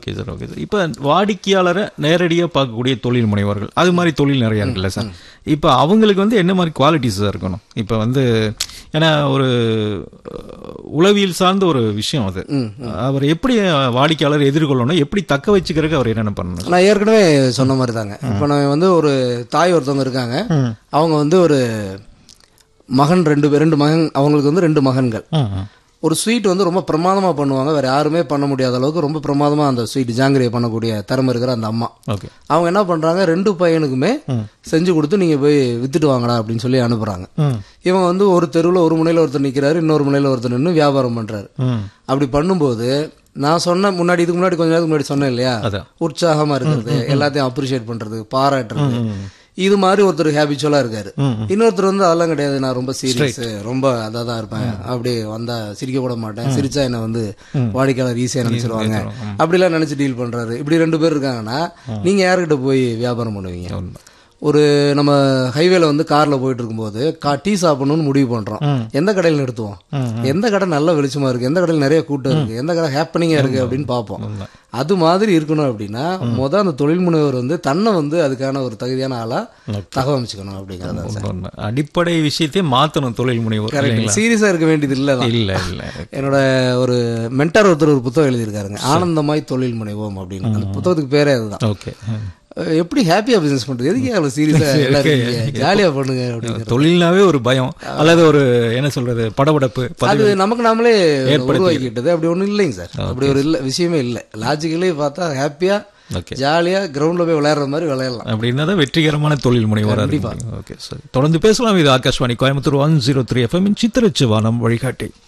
Okay sir okay sir இப்போ வாடிக்கையாளரை நேரடியாக பார்க்கக்கூடிய தொழில் முனைவோர்கள் அது மாதிரி தொழில் நிறைய இருக்குல்ல சார் இப்போ அவங்களுக்கு வந்து என்ன மாதிரி குவாலிட்டிஸ் இருக்கணும் இப்போ வந்து ஏன்னா ஒரு அஹ், உளவியல் சார்ந்த ஒரு விஷயம் அது அவர் எப்படி வாடிக்கையாளர் எதிர்கொள்ளணும் எப்படி தக்க வச்சுக்கிறதுக்கு அவர் என்னென்ன பண்ணணும் நான் ஏற்கனவே சொன்ன மாதிரி தாங்க இப்போ நான் வந்து ஒரு தாய் ஒருத்தவங்க இருக்காங்க அவங்க வந்து ஒரு மகன் ரெண்டு பேர் ரெண்டு மகன் அவங்களுக்கு வந்து ரெண்டு மகன்கள் ம், ம். ஒரு ஸ்வீட் வந்து ரொம்ப பிரமாதமாக பண்ணுவாங்க வேற யாருமே பண்ண முடியாத அளவுக்கு ரொம்ப பிரமாதமாக அந்த ஸ்வீட் ஜாங்கிரியை பண்ணக்கூடிய திறமை இருக்கிற அந்த அம்மா ஓகே அவங்க என்ன பண்றாங்க ரெண்டு பையனுக்குமே செஞ்சு கொடுத்து நீங்க போய் வித்துட்டு வாங்கடா அப்படின்னு சொல்லி அனுப்புறாங்க ம் இவங்க வந்து ஒரு தெருவில் ஒரு முனையில் ஒருத்தர் நிற்கிறாரு இன்னொரு முனையில் ஒருத்தர் நின்று வியாபாரம் பண்றாரு ம் அப்படி பண்ணும்போது நான் சொன்ன முன்னாடி இதுக்கு முன்னாடி கொஞ்ச நேரத்துக்கு முன்னாடி சொன்னேன் இல்லையா அதான் உற்சாகமா இருக்கிறது எல்லாத்தையும் அப்ரிஷியேட் பண்றது பாராட்டுறது இது மாதிரி ஒருத்தர் ஹேபிச்சுவலா இருக்காரு இன்னொருத்தர் வந்து அதெல்லாம் கிடையாது நான் ரொம்ப சீரியஸ் ரொம்ப அதாக தான் இருப்பேன் அப்படி வந்தா சிரிக்க கூட மாட்டேன் சிரிச்சா என்ன வந்து வாடிக்கையாளர் ஈஸியா நினைச்சிருவாங்க அப்படிலாம் நினைச்சு டீல் பண்றாரு இப்படி ரெண்டு பேர் இருக்காங்கன்னா நீங்க யாருக்கிட்ட போய் வியாபாரம் பண்ணுவீங்க ஒரு நம்ம ஹைவேல வந்து கார்ல போயிட்டு இருக்கும்போது கா டீ சாப்பிடணும்னு முடிவு பண்றோம் எந்த கடையில் நிறுத்துவோம் எந்த கடை நல்ல வெளிச்சமா இருக்கு எந்த கடையில் நிறைய கூட்டம் இருக்கு எந்த கடை ஹேப்பனிங்கா இருக்கு அப்படின்னு பார்ப்போம் அது மாதிரி இருக்கணும் அப்படின்னா முத அந்த தொழில் முனைவர் வந்து தன்னை வந்து அதுக்கான ஒரு தகுதியான ஆளா தகவமைச்சுக்கணும் அப்படிங்கறத உண்மை, உண்மை. அடிப்படை விஷயத்தையே மாத்தணும் தொழில் முனைவோர் இல்லைங்களா சீரியஸா இருக்க வேண்டியது இல்லதான் இல்ல இல்ல என்னோட ஒரு மென்டார் ஒருத்தர் ஒரு புத்தகம் எழுதியிருக்காருங்க ஆனந்தமாய் தொழில் முனைவோம் அப்படின்னு அந்த புத்தகத்துக்கு பேரே அதுதான் ஓகே அஹ் எப்படி ஹாப்பியா பிசினஸ் பண்றது எதுக்கு அவ்வளவு சீரியஸா ஜாலியா பண்ணுங்க அப்படின்னு தொழில்னாவே ஒரு பயம் அல்லது ஒரு என்ன சொல்றது படபடப்பு பதவி அது நமக்கு நாமளே உருவாக்கிட்டது அப்படி ஒண்ணும் இல்லைங்க சார் அப்படி ஒரு இல்ல விஷயமே இல்லை லாஜிக்கலி பார்த்தா ஹாப்பியா ஓகே ஜாலியா கிரவுண்ட்ல போய் விளையாடுற மாதிரி விளையாடலாம் அப்படின்னா தான் வெற்றிகரமான தொழில் முனைவராக ஓகே சார் தொடர்ந்து பேசலாம் இது Akashvani Coimbatore one zero three FM சித்திரச்சு வானம் வழிகாட்டி